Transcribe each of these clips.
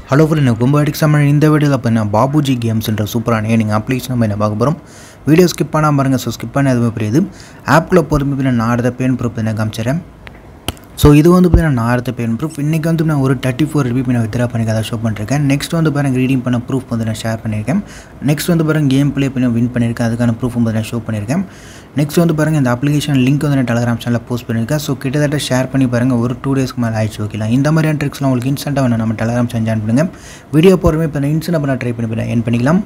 hello friend ரொம்ப example இந்த வீடியோவில் பார்த்தீங்கன்னா பாபுஜி கேம்ஸ்ன்ற சூப்பரான நீங்கள் அப்ளிகேஷன் நம்ம என்ன பார்க்க போகிறோம் வீடியோ ஸ்கிப் பண்ணாமல் பாருங்கள் ஸோ ஸ்கிப் பண்ண எதுவுமே புரியுது ஆப்குள்ளே பொறுமை நான் அடுத்த பேன் ப்ரூஃப் என்ன காமிச்சிடறேன் ஸோ இது வந்து பார்த்தீங்கன்னா நான் அடுத்த பேன் ப்ரூஃப் இன்றைக்கி வந்து நான் ஒரு தேர்ட்டி ஃபோர் ரிபி நான் வித்ரா பண்ணி அதை ஷோ பண்ணிருக்கேன் நெக்ஸ்ட் வந்து பாருங்க ரீடிங் பண்ண ப்ரூஃப் வந்து நான் ஷேர் பண்ணியிருக்கேன் நெக்ஸ்ட் வந்து பாருங்க கேம் ப்ளே பண்ணி வின் பண்ணியிருக்கேன் அதுக்கான ப்ரூஃப் வந்து நான் ஷோ பண்ணியிருக்கேன் நெக்ஸ்ட் வந்து பாருங்கள் இந்த அப்ளிகேஷன் லிங்க் வந்து நான் டெலகிராம் சேனலில் போஸ்ட் பண்ணியிருக்கேன் ஸோ கிட்டத்தட்ட ஷேர் பண்ணி பாருங்கள் ஒரு டூ டேஸ்க்கு மேலே ஆயிடுச்சு ஓகேலாம் இந்த மாதிரியான ட்ரிக்ஸ்லாம் உங்களுக்கு இன்ஸ்டண்ட்டாக வேணும் நம்ம டெலகிராம் சேனல் ஜாயின் பண்ணுங்கள் வீடியோ போகிறமே இப்போ நான் இன்ஸ்டன்ட் பண்ண ட்ரை பண்ணி என் பண்ணிக்கலாம்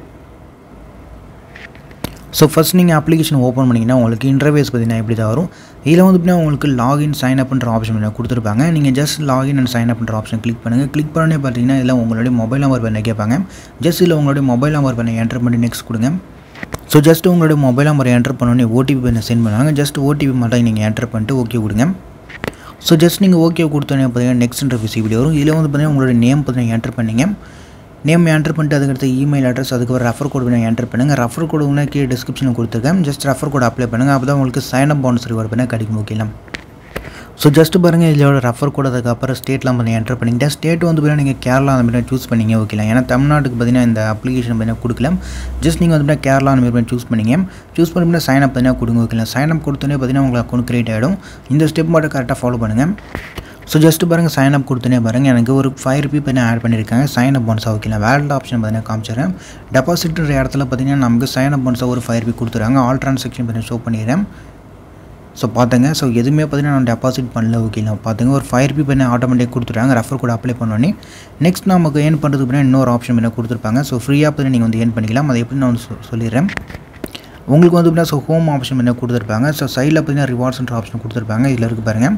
ஸோ ஃபஸ்ட் நீங்கள் அப்ளிகேஷன் ஓப்பன் பண்ணிங்கன்னா உங்களுக்கு இன்டர்வேஸ் பார்த்தீங்கன்னா எப்படி தான் வரும் இதில் வந்து பார்த்தீங்கன்னா உங்களுக்கு லாகின் சைன் அப்ன்ற ஆப்ஷன் பண்ணி கொடுத்துருப்பாங்க நீங்கள் ஜஸ்ட் லாகின் அண்ட் சைன் அப்ன்ற ஆப்ஷன் கிளிக் பண்ணுங்கள் கிளிக் பண்ணே பார்த்தீங்கன்னா இதில் உங்களுடைய மொபைல் நம்பர் பண்ண கேட்பாங்க ஜஸ்ட் இல்லை உங்களுடைய மொபைல் நம்பர் பண்ண என்டர் பண்ணி நெக்ஸ்ட் கொடுங்க ஸோ ஜஸ்ட் உங்களுடைய மொபைல் நம்பர் என்டர் பண்ணோன்னே ஓடிபி பண்ண சென்ட் பண்ணுவாங்க ஜஸ்ட் ஓடிபி மட்டும் நீங்கள் என்டர் பண்ணிட்டு ஓகே கொடுங்க ஸோ ஜஸ்ட் நீங்கள் ஓகே கொடுத்தோன்னே பார்த்தீங்கன்னா நெக்ஸ்ட்ன்ற விசிபிள் வரும் இதில் வந்து பார்த்தீங்கன்னா உங்களுடைய நேம் பார்த்தீங்கன்னா என்டர் பண்ணீங்க நேம் என்டர் பண்ணிட்டு அதுக்கடுத்து இமெயில் அட்ரஸ் அதுக்கப்புறம் ரெஃபர் கோடு வேணும் என்டர் பண்ணுங்கள் ரெஃபர் கோடு வேணால் கீழே டிஸ்கிரிப்ஷனில் கொடுத்துருக்கேன் ஜஸ்ட் ரெஃபர் கோடு அப்ளை பண்ணுங்கள் அப்போ தான் உங்களுக்கு சைன் அப் பவுன்ஸ் ரிவார்ட் பண்ணால் கிடைக்கும் ஓகேலாம் ஸோ ஜஸ்ட் பாருங்கள் இதோட ரெஃபர் கோட் அதுக்கப்புறம் ஸ்டேட்லாம் பண்ணி என்டர் பண்ணிக்கிட்டா ஸ்டேட் வந்து பார்த்தீங்கன்னா நீங்கள் கேரளா அந்த மாதிரி சூஸ் பண்ணிங்க ஓகேலாம் ஏன்னா தமிழ்நாட்டுக்கு பார்த்தீங்கன்னா இந்த அப்ளிகேஷன் பார்த்தீங்கன்னா கொடுக்கல ஜஸ்ட் நீங்கள் வந்து கேரளா அந்த மாதிரி சூஸ் பண்ணிங்க சூஸ் பண்ணி சைன் அப் பார்த்தீங்கன்னா கொடுங்க ஓகேலாம் சைன் அப் கொடுத்தோன்னே பார்த்தீங்கன்னா உங்களுக்கு அக்கௌண்ட் கிரியேட் ஆகிடும் இந்த ஸ்டெப் மட்டும் கரெக்டாக ஃபாலோ பண்ணுங்கள் ஸோ ஜஸ்ட் பாருங்கள் சைன் அப் கொடுத்தனே பாருங்கள் எனக்கு ஒரு ஃபைவ் ருபி பண்ணி ஆட் பண்ணியிருக்காங்க சைன் அப் போன்ஸாக ஓகேங்களா வேலட் ஆப்ஷன் பார்த்தீங்கன்னா காமிச்சிடுறேன் டெபாசிட்ன்ற இடத்துல பார்த்தீங்கன்னா நமக்கு சைன் அப் போன்ஸாக ஒரு ஃபைவ் ருபி கொடுத்துருக்காங்க ஆல் ட்ரான்சாக்ஷன் பண்ணி ஷோ பண்ணிடுறேன் ஸோ பார்த்துங்க ஸோ எதுவுமே பார்த்தீங்கன்னா நான் டெபாசிட் பண்ணல ஓகேங்களா பார்த்துங்க ஒரு ஃபைவ் ருபி பண்ணி ஆட்டோமேட்டிக் கொடுத்துட்டாங்க ரெஃபர் கூட அப்ளை பண்ணோன்னே நெக்ஸ்ட் நமக்கு ஏன் பண்ணுறதுக்கு பண்ணி இன்னொரு ஆப்ஷன் பண்ணி கொடுத்துருப்பாங்க ஸோ ஃப்ரீயாக பார்த்தீங்கன்னா நீங்கள் வந்து ஏன் பண்ணிக்கலாம் அதை எப்படி நான் வந்து சொல்லிடுறேன் உங்களுக்கு வந்து பார்த்தீங்கன்னா ஸோ ஹோம் ஆப்ஷன் பண்ணி கொடுத்துருப்பாங்க ஸோ சைடில் பார்த்தீங்கன்னா ரிவார்ட்ஸ்ன்ற ஆப்ஷன் கொடுத்துருப்பாங்க இதில் இருக்குது பாருங்கள்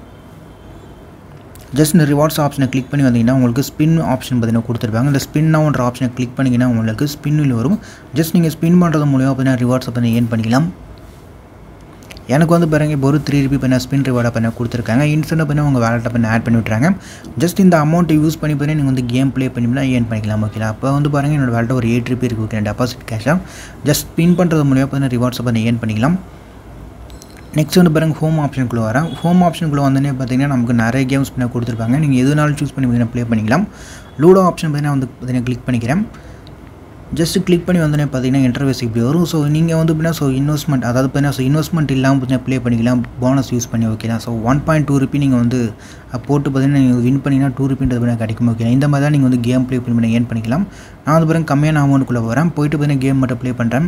ஜஸ்ட் இந்த ரிவார்ட்ஸ் ஆப்ஷனை கிளிக் பண்ணி வந்தீங்கன்னா உங்களுக்கு ஸ்பின் ஆப்ஷன் பார்த்தீங்கன்னா கொடுத்துருப்பாங்க இந்த ஸ்பின் நவுன்ற ஆப்ஷனை கிளிக் பண்ணிங்கன்னா உங்களுக்கு ஸ்பின்னில் வரும் ஜஸ்ட் நீங்கள் ஸ்பின் பண்ணுறது மூலியமாக பார்த்தீங்கன்னா ரிவார்ட்ஸை பண்ணி ஏன் பண்ணிக்கலாம் எனக்கு வந்து பாருங்க இப்போ ஒரு த்ரீ ருபி பண்ண ஸ்பின் ரிவார்டை பண்ண கொடுத்துருக்காங்க இன்ஸ்டன்ட் பண்ணி உங்கள் வேலட்டை பண்ணி ஆட் பண்ணி விட்றாங்க ஜஸ்ட் இந்த அமௌண்ட்டை யூஸ் பண்ணி பண்ணி நீங்கள் வந்து கேம் ப்ளே பண்ணி ஏன் பண்ணிக்கலாம் ஓகேங்களா அப்போ வந்து பாருங்கள் என்னோட வேலட்டை ஒரு எயிட் ருபி இருக்குது ஓகே டெபாசிட் கேஷாக ஜஸ்ட் ஸ்பின் பண்ணுறது மூலியமாக பார்த்தீங்கன்னா ரிவார்ட்ஸை பண்ணி ஏன் பண்ணிக்கலாம் நெக்ஸ்ட் வந்து பாருங்கள் ஹோம் ஆப்ஷனுக்குள்ளே வரேன் ஹோம் ஆப்ஷனுக்குள்ளே வந்தோடனே பார்த்தீங்கன்னா நமக்கு நிறைய கேம்ஸ் பண்ண கொடுத்துருப்பாங்க நீங்கள் எதுனாலும் சூஸ் பண்ணி பார்த்தீங்கன்னா ப்ளே பண்ணிக்கலாம் லூடோ ஆப்ஷன் பார்த்தீங்கன்னா வந்து பார்த்தீங்கன்னா கிளிக் பண்ணிக்கிறேன் ஜஸ்ட் கிளிக் பண்ணி வந்தோடனே பார்த்தீங்கன்னா இன்டர்வேஸ் இப்படி வரும் ஸோ நீங்கள் வந்து பார்த்தீங்கன்னா ஸோ இன்வெஸ்ட்மெண்ட் அதாவது பார்த்தீங்கன்னா ஸோ இன்வெஸ்ட்மெண்ட் இல்லாமல் பார்த்தீங்கன்னா ப்ளே பண்ணிக்கலாம் போனஸ் யூஸ் பண்ணி ஓகேலாம் so one point two rupee நீங்கள் வந்து போட்டு பார்த்தீங்கன்னா நீங்கள் வின் பண்ணிங்கன்னா டூ ருபின்றது பார்த்தீங்கன்னா கிடைக்கும் ஓகே இந்த மாதிரி தான் நீங்கள் வந்து கேம் ப்ளே பண்ணி ஏன் பண்ணிக்கலாம் நான் வந்து பாருங்கள் கம்மியான அமௌண்ட்டுக்குள்ளே வரேன் போயிட்டு பார்த்தீங்கன்னா கேம் மட்டும் ப்ளே பண்ணுறேன்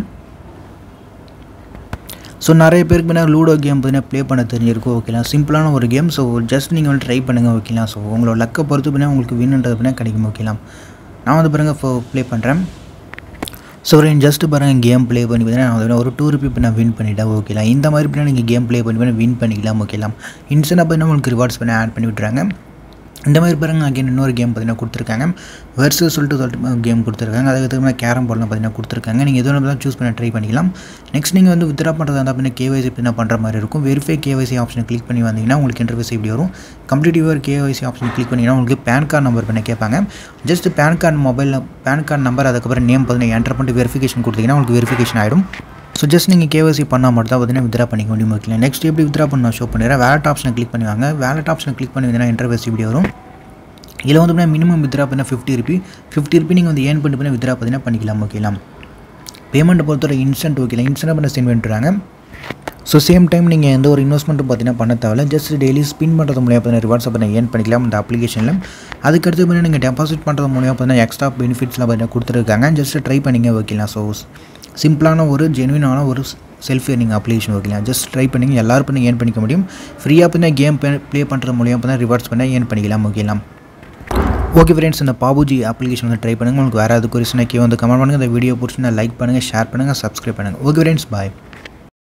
ஸோ நிறைய பேருக்கு பார்த்தீங்கன்னா லூடோ கேம் பார்த்தீங்கன்னா ப்ளே பண்ண தெரிஞ்சிருக்கும் ஓகேலாம் சிம்பிளான ஒரு கேம் ஸோ ஜஸ்ட் நீங்கள் வந்து ட்ரை பண்ணுங்கள் ஓகேலாம் ஸோ உங்களோட லக்கை பொறுத்து பார்த்தீங்கன்னா உங்களுக்கு வின்ன்றது பார்த்தீங்கன்னா கிடைக்கும் ஓகேலாம் நான் வந்து பாருங்கள் இப்போ ப்ளே பண்ணுறேன் ஸோ ஜஸ்ட் பாருங்கள் கேம் ப்ளே பண்ணி பார்த்தீங்கன்னா நான் வந்து ஒரு டூ ருபி இப்போ நான் வின் பண்ணிட்டேன் ஓகேலாம் இந்த மாதிரி பண்ணால் நீங்கள் கேம் ப்ளே பண்ணி பண்ணி வின் பண்ணிக்கலாம் ஓகேலாம் இன்ஸ்டன்டாக பார்த்தீங்கன்னா உங்களுக்கு ரிவார்ட்ஸ் பண்ணி ஆட் பண்ணி விட்றாங்க இந்த மாதிரி பாருங்கள் அகைன் இன்னொரு கேம் பார்த்தீங்கன்னா கொடுத்துருக்காங்க வெர்சஸ் சொல்லிட்டு சொல்லிட்டு கேம் கொடுத்துருக்காங்க அதுக்கு கேரம் போர்டெலாம் பார்த்தீங்கன்னா கொடுத்துருக்காங்க நீங்கள் எது வேணாலும் சூஸ் பண்ண ட்ரை பண்ணிக்கலாம் நெக்ஸ்ட் நீங்கள் வந்து வித்ரா பண்ணுறதா இருந்தால் அப்படின்னா கேவைசி என்ன பண்ணுற மாதிரி இருக்கும் வெரிஃபை கேவைசி ஆப்ஷனை கிளிக் பண்ணி வந்தீங்கன்னா உங்களுக்கு இன்டர்ஃபேஸ் இப்படி வரும் complete your KYC option click பண்ணிங்கன்னா உங்களுக்கு பேன் கார்டு நம்பர் பண்ண கேட்பாங்க ஜஸ்ட் பேன் கார்டு மொபைலில் பேன் கார்டு நம்பர் அதுக்கப்புறம் நேம் பார்த்தீங்கன்னா என்டர் பண்ணிட்டு வெரிஃபிகேஷன் கொடுத்தீங்கன்னா உங்களுக்கு வெரிஃபிகேஷன் ஆகிடும் ஸோ ஜஸ்ட் நீங்கள் கேஒசி பண்ணால் மட்டும் தான் பார்த்தீங்கன்னா வித்ரா பண்ணிக்க முடியும் ஓகே நெக்ஸ்ட் எப்படி வித்ரா பண்ண ஷோ பண்ணிடுறேன் வேலட் ஆப்ஷனை கிளிக் பண்ணுவாங்க வேலட் ஆப்ஷனை கிளிக் பண்ணி வந்தீங்கன்னா இன்டர்ஃபேஸ் இப்படி வரும் இதில் வந்து பார்த்தீங்கன்னா மினிமம் வித்ரா பண்ணால் ஃபிஃப்டி ருபி ஃபிஃப்டி ருபி நீங்கள் வந்து ஏன் பண்ணி பண்ணி வித்ரா பார்த்தீங்கன்னா பண்ணிக்கலாம் ஓகேலாம் பேமெண்ட்டை பொறுத்தவரை இன்ஸ்டன்ட் ஓகேலாம் இன்ஸ்டன்ட் பண்ண சென்ட் பண்ணிட்டுறாங்க ஸோ சேம் டைம் நீங்கள் எந்த ஒரு இன்வெஸ்ட்மெண்ட்டும் பார்த்தீங்கன்னா பண்ண தேவையில்ல ஜஸ்ட் டெய்லி ஸ்பின் பண்ணுறது மூலியம் பார்த்தீங்கன்னா ரிவார்ட்ஸ் பார்த்தீங்கன்னா ஏன் பண்ணிக்கலாம் இந்த அப்ளிகேஷனில் அதுக்கடுத்து பார்த்தீங்கன்னா நீங்கள் டெபாசிட் பண்ணுறது மூலியம் பார்த்தீங்கன்னா எக்ஸ்ட்ரா பெனிஃபிட்ஸ்லாம் பார்த்தீங்கன்னா கொடுத்துருக்காங்க ஜஸ்ட் ட்ரை பண்ணிங்க ஓகேலாம் ஸோ சிம்பிளான ஒரு ஜென்வினான ஒரு செல்ஃப் ஏர்னிங் அப்ளிகேஷன் ஓகேலாம் ஜஸ்ட் ட்ரை பண்ணிங்க எல்லோரும் பண்ணி ஏன் பண்ணிக்க முடியும் ஃப்ரீயாக பார்த்தீங்கன்னா கேம் ப்ளே பண்ணுறது மூலியம் பார்த்தீங்கன்னா ரிவார்ட்ஸ் பண்ணால் ஏன் பண்ணிக்கலாம் ஓகேலாம் ஓகே ஃப்ரெண்ட்ஸ் இந்த பாபுஜி அப்ளிகேஷன் வந்து ட்ரை பண்ணுங்கள் உங்களுக்கு வேறு எது குறிச்சுனா கே வந்து கமெண்ட் பண்ணுங்கள் இந்த வீடியோ பிடிச்சிருந்தா லைக் பண்ணுங்கள் ஷேர் பண்ணுங்கள் சப்ஸ்கிரைப் பண்ணுங்கள் ஓகே ஃப்ரெண்ட்ஸ் பாய்